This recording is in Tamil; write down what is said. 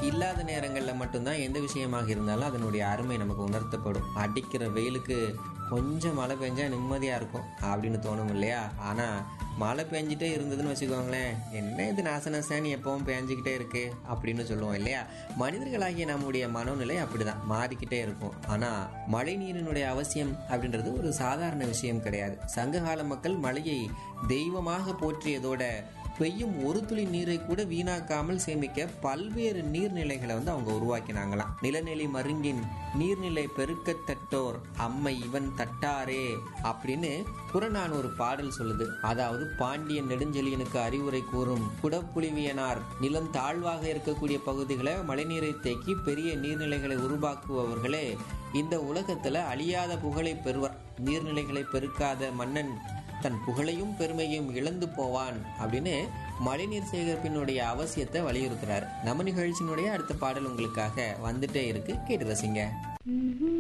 இல்லாத நேரங்களில் மட்டும்தான் எந்த விஷயமாக இருந்தாலும் அதனுடைய அருமை நமக்கு உணர்த்தப்படும் அடிக்கிற வெயிலுக்கு கொஞ்சம் மழை பெஞ்சா நிம்மதியாக இருக்கும் அப்படின்னு தோணும் இல்லையா ஆனால் மழை பெஞ்சிட்டே இருந்ததுன்னு வச்சுக்கோங்களேன் என்ன இது நாச நசான்னு எப்பவும் பெஞ்சிக்கிட்டே இருக்கு அப்படின்னு சொல்லுவோம் இல்லையா மனிதர்களாகிய நம்முடைய மனோநிலை அப்படிதான் மாறிக்கிட்டே இருக்கும் ஆனால் மழை நீரினுடைய அவசியம் அப்படின்றது ஒரு சாதாரண விஷயம் கிடையாது சங்ககால மக்கள் மழையை தெய்வமாக போற்றியதோட பெய்யும் ஒரு துளி நீரை கூட வீணாக்காமல் சேமிக்க பல்வேறு நீர்நிலைகளை வந்து அவங்க உருவாக்கினாங்களாம் நிலநிலை மருங்கின் நீர்நிலை பெருக்கத்தட்டோர் அம்மை இவன் தட்டாரே அப்படின்னு புறநானூறு பாடல் சொல்லுது அதாவது பாண்டியன் நெடுஞ்செழியனுக்கு அறிவுரை கூறும் குடப்புலிவியனார் நிலம் தாழ்வாக இருக்கக்கூடிய பகுதிகளை மழைநீரை தேக்கி பெரிய நீர்நிலைகளை உருவாக்குபவர்களே இந்த உலகத்துல அழியாத புகழை பெறுவர் நீர்நிலைகளை பெருக்காத மன்னன் தன் புகழையும் பெருமையும் இழந்து போவான் அப்படின்னு மழைநீர் சேகரிப்பினுடைய அவசியத்தை வலியுறுத்துறாரு நம்ம நிகழ்ச்சியினுடைய அடுத்த பாடல் உங்களுக்காக வந்துட்டே இருக்கு கேட்டு ரசிங்க